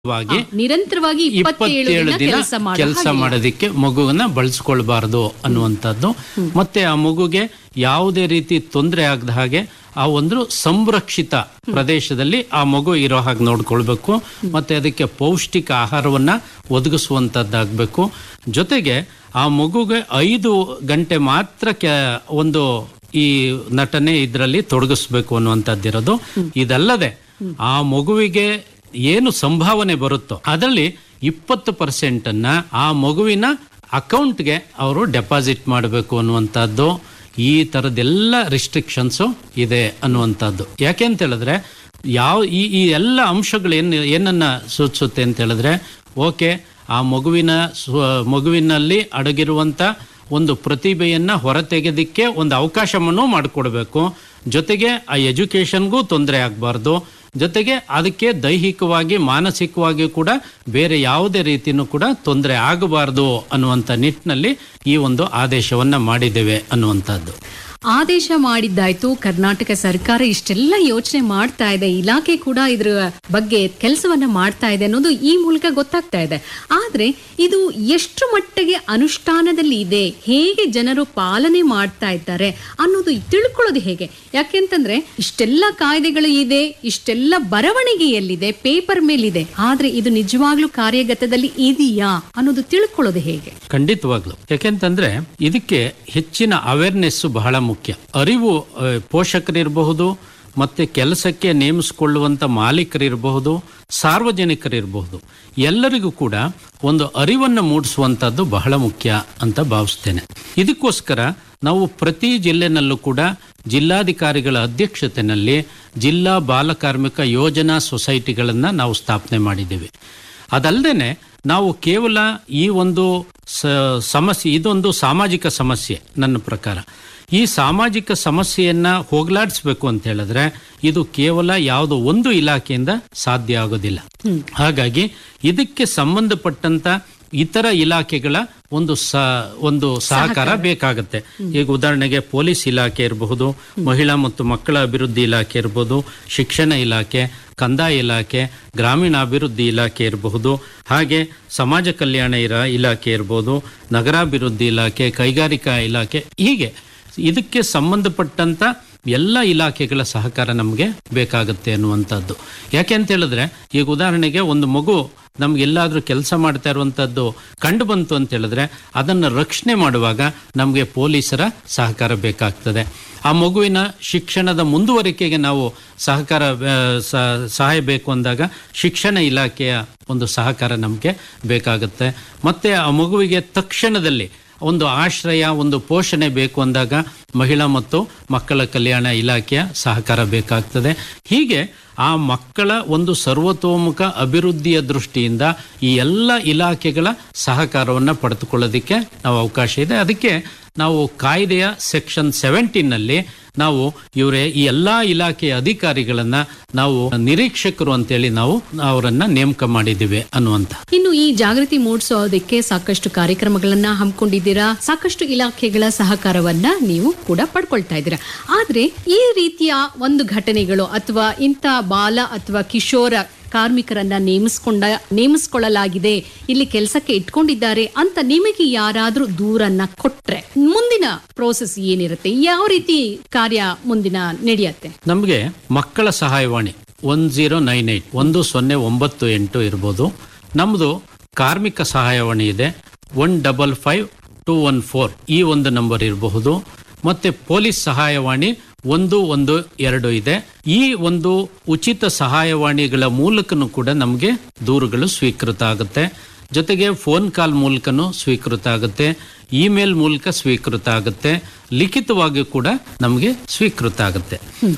ವಾಗಿ ನಿರಂತರವಾಗಿ ಇಪ್ಪತ್ತೇಳು ದಿನ ದಿನ ಕೆಲಸ ಮಾಡೋ ಕೆಲಸ ಹಾಗಿಲ್ಲ. ಮಾಡೋದಿಕ್ಕೆ ಮಗುವನ್ನ ಬಳಸ್ಕೊಳ್ಬಾರ್ದು ಅನ್ನುವಂಥದ್ದು ಮತ್ತೆ ಆ ಮಗುಗೆ ಯಾವುದೇ ರೀತಿ ತೊಂದರೆ ಆಗದ ಹಾಗೆ ಆ ಒಂದು ಸಂರಕ್ಷಿತ ಪ್ರದೇಶದಲ್ಲಿ ಆ ಮಗು ಇರೋ ಹಾಗೆ ನೋಡ್ಕೊಳ್ಬೇಕು ಮತ್ತೆ ಅದಕ್ಕೆ ಪೌಷ್ಟಿಕ ಆಹಾರವನ್ನ ಒದಗಿಸುವಂತದ್ದಾಗಬೇಕು ಜೊತೆಗೆ ಆ ಮಗುಗೆ ಐದು ಗಂಟೆ ಮಾತ್ರ ಕೆ ಒಂದು ಈ ನಟನೆ ಇದರಲ್ಲಿ ತೊಡಗಿಸ್ಬೇಕು ಅನ್ನುವಂಥದ್ದಿರೋದು ಇದಲ್ಲದೆ ಆ ಮಗುವಿಗೆ ಏನು ಸಂಭಾವನೆ ಬರುತ್ತೋ ಅದರಲ್ಲಿ ಇಪ್ಪತ್ತು ಪರ್ಸೆಂಟ್ ಅನ್ನ ಆ ಮಗುವಿನ ಅಕೌಂಟ್ಗೆ ಅವರು ಡೆಪಾಸಿಟ್ ಮಾಡಬೇಕು ಅನ್ನುವಂಥದ್ದು ಈ ಥರದ್ದೆಲ್ಲ ರಿಸ್ಟ್ರಿಕ್ಷನ್ಸು ಇದೆ ಅನ್ನುವಂಥದ್ದು ಯಾಕೆ ಅಂತ ಹೇಳಿದ್ರೆ ಯಾವ ಈ ಈ ಎಲ್ಲ ಅಂಶಗಳು ಏನು ಏನನ್ನ ಸೂಚಿಸುತ್ತೆ ಅಂತ ಹೇಳಿದ್ರೆ ಓಕೆ ಆ ಮಗುವಿನ ಸ್ವ ಮಗುವಿನಲ್ಲಿ ಅಡಗಿರುವಂಥ ಒಂದು ಪ್ರತಿಭೆಯನ್ನ ಹೊರತೆಗೆದಕ್ಕೆ ಒಂದು ಅವಕಾಶವನ್ನು ಮಾಡಿಕೊಡ್ಬೇಕು ಜೊತೆಗೆ ಆ ಎಜುಕೇಶನ್ಗೂ ತೊಂದರೆ ಆಗಬಾರ್ದು ಜೊತೆಗೆ ಅದಕ್ಕೆ ದೈಹಿಕವಾಗಿ ಮಾನಸಿಕವಾಗಿ ಕೂಡ ಬೇರೆ ಯಾವುದೇ ರೀತಿಯೂ ಕೂಡ ತೊಂದರೆ ಆಗಬಾರ್ದು ಅನ್ನುವಂಥ ನಿಟ್ಟಿನಲ್ಲಿ ಈ ಒಂದು ಆದೇಶವನ್ನ ಮಾಡಿದ್ದೇವೆ ಅನ್ನುವಂಥದ್ದು ಆದೇಶ ಮಾಡಿದ್ದಾಯ್ತು ಕರ್ನಾಟಕ ಸರ್ಕಾರ ಇಷ್ಟೆಲ್ಲ ಯೋಚನೆ ಮಾಡ್ತಾ ಇದೆ ಇಲಾಖೆ ಕೂಡ ಇದ್ರ ಬಗ್ಗೆ ಕೆಲಸವನ್ನ ಮಾಡ್ತಾ ಇದೆ ಅನ್ನೋದು ಈ ಮೂಲಕ ಗೊತ್ತಾಗ್ತಾ ಇದೆ ಆದ್ರೆ ಇದು ಎಷ್ಟು ಮಟ್ಟಿಗೆ ಅನುಷ್ಠಾನದಲ್ಲಿ ಇದೆ ಹೇಗೆ ಜನರು ಪಾಲನೆ ಮಾಡ್ತಾ ಇದ್ದಾರೆ ಅನ್ನೋದು ತಿಳ್ಕೊಳ್ಳೋದು ಹೇಗೆ ಯಾಕೆಂತಂದ್ರೆ ಇಷ್ಟೆಲ್ಲ ಕಾಯ್ದೆಗಳು ಇದೆ ಇಷ್ಟೆಲ್ಲ ಬರವಣಿಗೆಯಲ್ಲಿದೆ ಪೇಪರ್ ಮೇಲಿದೆ ಆದ್ರೆ ಇದು ನಿಜವಾಗ್ಲೂ ಕಾರ್ಯಗತದಲ್ಲಿ ಇದೆಯಾ ಅನ್ನೋದು ತಿಳ್ಕೊಳ್ಳೋದು ಹೇಗೆ ಖಂಡಿತವಾಗ್ಲು ಯಾಕೆಂತಂದ್ರೆ ಇದಕ್ಕೆ ಹೆಚ್ಚಿನ ಅವೇರ್ನೆಸ್ ಬಹಳ ಮುಖ್ಯ ಅರಿವು ಆ, ಪೋಷಕರಿರಬಹುದು ಮತ್ತೆ ಕೆಲಸಕ್ಕೆ ನೇಮಿಸಿಕೊಳ್ಳುವಂತ ಮಾಲೀಕರಿರಬಹುದು ಸಾರ್ವಜನಿಕರಿರಬಹುದು ಎಲ್ಲರಿಗೂ ಕೂಡ ಒಂದು ಅರಿವನ್ನು ಮೂಡಿಸುವಂತದ್ದು ಬಹಳ ಮುಖ್ಯ ಅಂತ ಭಾವಿಸ್ತೇನೆ ಇದಕ್ಕೋಸ್ಕರ ನಾವು ಪ್ರತಿ ಜಿಲ್ಲೆನಲ್ಲೂ ಕೂಡ ಜಿಲ್ಲಾಧಿಕಾರಿಗಳ ಅಧ್ಯಕ್ಷತೆಯಲ್ಲಿ ಜಿಲ್ಲಾ ಬಾಲ ಕಾರ್ಮಿಕ ಯೋಜನಾ ಸೊಸೈಟಿಗಳನ್ನ ನಾವು ಸ್ಥಾಪನೆ ಮಾಡಿದ್ದೇವೆ ಅದಲ್ಲದೆ ನಾವು ಕೇವಲ ಈ ಒಂದು ಸ- ಸಮಸ್ಯೆ ಇದೊಂದು ಸಾಮಾಜಿಕ ಸಮಸ್ಯೆ ನನ್ನ ಪ್ರಕಾರ ಈ ಸಾಮಾಜಿಕ ಸಮಸ್ಯೆಯನ್ನ ಹೋಗಲಾಡಿಸ್ಬೇಕು ಅಂತ ಹೇಳಿದ್ರೆ ಇದು ಕೇವಲ ಯಾವುದೋ ಒಂದು ಇಲಾಖೆಯಿಂದ ಸಾಧ್ಯ ಆಗೋದಿಲ್ಲ ಹಾಗಾಗಿ ಇದಕ್ಕೆ ಸಂಬಂಧಪಟ್ಟಂತ ಇತರ ಇಲಾಖೆಗಳ ಒಂದು ಸ ಒಂದು ಸಹಕಾರ ಬೇಕಾಗುತ್ತೆ ಈಗ ಉದಾಹರಣೆಗೆ ಪೊಲೀಸ್ ಇಲಾಖೆ ಇರಬಹುದು ಮಹಿಳಾ ಮತ್ತು ಮಕ್ಕಳ ಅಭಿವೃದ್ಧಿ ಇಲಾಖೆ ಇರಬಹುದು ಶಿಕ್ಷಣ ಇಲಾಖೆ ಕಂದಾಯ ಇಲಾಖೆ ಗ್ರಾಮೀಣಾಭಿವೃದ್ಧಿ ಇಲಾಖೆ ಇರಬಹುದು ಹಾಗೆ ಸಮಾಜ ಕಲ್ಯಾಣ ಇರ ಇಲಾಖೆ ಇರ್ಬೋದು ನಗರಾಭಿವೃದ್ಧಿ ಇಲಾಖೆ ಕೈಗಾರಿಕಾ ಇಲಾಖೆ ಹೀಗೆ ಇದಕ್ಕೆ ಸಂಬಂಧಪಟ್ಟಂತ ಎಲ್ಲ ಇಲಾಖೆಗಳ ಸಹಕಾರ ನಮಗೆ ಬೇಕಾಗುತ್ತೆ ಅನ್ನುವಂಥದ್ದು ಯಾಕೆ ಅಂತ ಹೇಳಿದ್ರೆ ಈಗ ಉದಾಹರಣೆಗೆ ಒಂದು ಮಗು ನಮ್ಗೆಲ್ಲಾದ್ರೂ ಕೆಲಸ ಮಾಡ್ತಾ ಇರುವಂತದ್ದು ಕಂಡು ಬಂತು ಅಂತ ಹೇಳಿದ್ರೆ ಅದನ್ನು ರಕ್ಷಣೆ ಮಾಡುವಾಗ ನಮಗೆ ಪೊಲೀಸರ ಸಹಕಾರ ಬೇಕಾಗ್ತದೆ ಆ ಮಗುವಿನ ಶಿಕ್ಷಣದ ಮುಂದುವರಿಕೆಗೆ ನಾವು ಸಹಕಾರ ಆ, ಸ- ಸಹಾಯ ಬೇಕು ಅಂದಾಗ ಶಿಕ್ಷಣ ಇಲಾಖೆಯ ಒಂದು ಸಹಕಾರ ನಮಗೆ ಬೇಕಾಗುತ್ತೆ ಮತ್ತೆ ಆ ಮಗುವಿಗೆ ತಕ್ಷಣದಲ್ಲಿ ಒಂದು ಆಶ್ರಯ ಒಂದು ಪೋಷಣೆ ಬೇಕು ಅಂದಾಗ ಮಹಿಳಾ ಮತ್ತು ಮಕ್ಕಳ ಕಲ್ಯಾಣ ಇಲಾಖೆಯ ಸಹಕಾರ ಬೇಕಾಗ್ತದೆ ಹೀಗೆ ಆ ಮಕ್ಕಳ ಒಂದು ಸರ್ವತೋಮುಖ ಅಭಿವೃದ್ಧಿಯ ದೃಷ್ಟಿಯಿಂದ ಈ ಎಲ್ಲ ಇಲಾಖೆಗಳ ಸಹಕಾರವನ್ನು ಪಡೆದುಕೊಳ್ಳೋದಕ್ಕೆ ನಾವು ಅವಕಾಶ ಇದೆ ಅದಕ್ಕೆ ನಾವು ಕಾಯ್ದೆಯ ಸೆಕ್ಷನ್ ಸೆವೆಂಟೀನಲ್ಲಿ ನಾವು ಇವರೇ ಈ ಎಲ್ಲಾ ಇಲಾಖೆಯ ಅಧಿಕಾರಿಗಳನ್ನ ನಾವು ನಿರೀಕ್ಷಕರು ಅಂತೇಳಿ ನಾವು ಅವರನ್ನ ನೇಮಕ ಮಾಡಿದ್ದೀವಿ ಅನ್ನುವಂಥ ಇನ್ನು ಈ ಜಾಗೃತಿ ಮೂಡಿಸೋದಕ್ಕೆ ಸಾಕಷ್ಟು ಕಾರ್ಯಕ್ರಮಗಳನ್ನ ಹಮ್ಮಿಕೊಂಡಿದ್ದೀರಾ ಸಾಕಷ್ಟು ಇಲಾಖೆಗಳ ಸಹಕಾರವನ್ನ ನೀವು ಕೂಡ ಪಡ್ಕೊಳ್ತಾ ಇದ್ದೀರಾ ಆದ್ರೆ ಈ ರೀತಿಯ ಒಂದು ಘಟನೆಗಳು ಅಥವಾ ಇಂಥ ಬಾಲ ಅಥವಾ ಕಿಶೋರ ಕಾರ್ಮಿಕರನ್ನ ನೇಮಿಸ್ಕೊಂಡ ನೇಮಿಸ್ಕೊಳ್ಳಲಾಗಿದೆ ಇಲ್ಲಿ ಕೆಲಸಕ್ಕೆ ಇಟ್ಕೊಂಡಿದ್ದಾರೆ ಅಂತ ನಿಮಗೆ ಯಾರಾದ್ರೂ ದೂರನ್ನ ಕೊಟ್ರೆ ಮುಂದಿನ ಪ್ರೋಸೆಸ್ ಏನಿರುತ್ತೆ ಯಾವ ರೀತಿ ಕಾರ್ಯ ಮುಂದಿನ ನಡೆಯುತ್ತೆ ನಮಗೆ ಮಕ್ಕಳ ಸಹಾಯವಾಣಿ ಒನ್ ಜೀರೋ ನೈನ್ ಏಟ್ ಒಂದು ಸೊನ್ನೆ ಒಂಬತ್ತು ಎಂಟು ಇರ್ಬೋದು ನಮ್ಮದು ಕಾರ್ಮಿಕ ಸಹಾಯವಾಣಿ ಇದೆ one double five two one four ಈ ಒಂದು ನಂಬರ್ ಇರಬಹುದು ಮತ್ತೆ ಪೊಲೀಸ್ ಸಹಾಯವಾಣಿ ಒಂದು ಒಂದು ಎರಡು ಇದೆ ಈ ಒಂದು ಉಚಿತ ಸಹಾಯವಾಣಿಗಳ ಮೂಲಕನೂ ಕೂಡ ನಮಗೆ ದೂರುಗಳು ಸ್ವೀಕೃತ ಆಗುತ್ತೆ ಜೊತೆಗೆ ಫೋನ್ ಕಾಲ್ ಮೂಲಕನೂ ಸ್ವೀಕೃತ ಆಗುತ್ತೆ ಇಮೇಲ್ ಮೂಲಕ ಸ್ವೀಕೃತ ಆಗುತ್ತೆ ಲಿಖಿತವಾಗಿ ಕೂಡ ನಮಗೆ ಸ್ವೀಕೃತ ಆಗುತ್ತೆ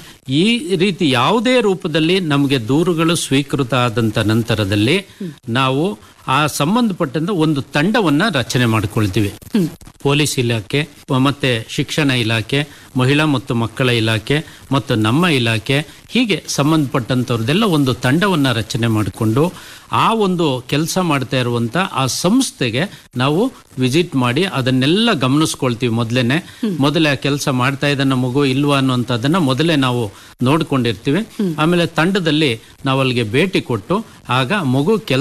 ಈ ರೀತಿ ಯಾವುದೇ ರೂಪದಲ್ಲಿ ನಮಗೆ ದೂರುಗಳು ಸ್ವೀಕೃತ ಆದಂತ ನಂತರದಲ್ಲಿ ನಾವು ಆ ಸಂಬಂಧಪಟ್ಟಂತ ಒಂದು ತಂಡವನ್ನ ರಚನೆ ಮಾಡಿಕೊಳ್ತೀವಿ ಪೊಲೀಸ್ ಇಲಾಖೆ ಮತ್ತೆ ಶಿಕ್ಷಣ ಇಲಾಖೆ ಮಹಿಳಾ ಮತ್ತು ಮಕ್ಕಳ ಇಲಾಖೆ ಮತ್ತು ನಮ್ಮ ಇಲಾಖೆ ಹೀಗೆ ಸಂಬಂಧಪಟ್ಟಂಥವ್ರದ್ದೆಲ್ಲ ಒಂದು ತಂಡವನ್ನ ರಚನೆ ಮಾಡಿಕೊಂಡು ಆ ಒಂದು ಕೆಲಸ ಮಾಡ್ತಾ ಇರುವಂತ ಆ ಸಂಸ್ಥೆಗೆ ನಾವು ವಿಸಿಟ್ ಮಾಡಿ ಅದನ್ನೆಲ್ಲ ಗಮನಿಸ್ಕೊಳ್ತೀವಿ ಮೊದಲೇನೆ ಮೊದಲೇ ಆ ಕೆಲಸ ಮಾಡ್ತಾ ಇದ್ದಾನ ಮಗು ಇಲ್ವಾ ಅನ್ನುವಂಥದ್ದನ್ನ ಮೊದಲೇ ನಾವು ನೋಡ್ಕೊಂಡಿರ್ತೀವಿ ಆಮೇಲೆ ತಂಡದಲ್ಲಿ ನಾವು ಅಲ್ಲಿಗೆ ಭೇಟಿ ಕೊಟ್ಟು ಆಗ ಮಗು ಕೆಲ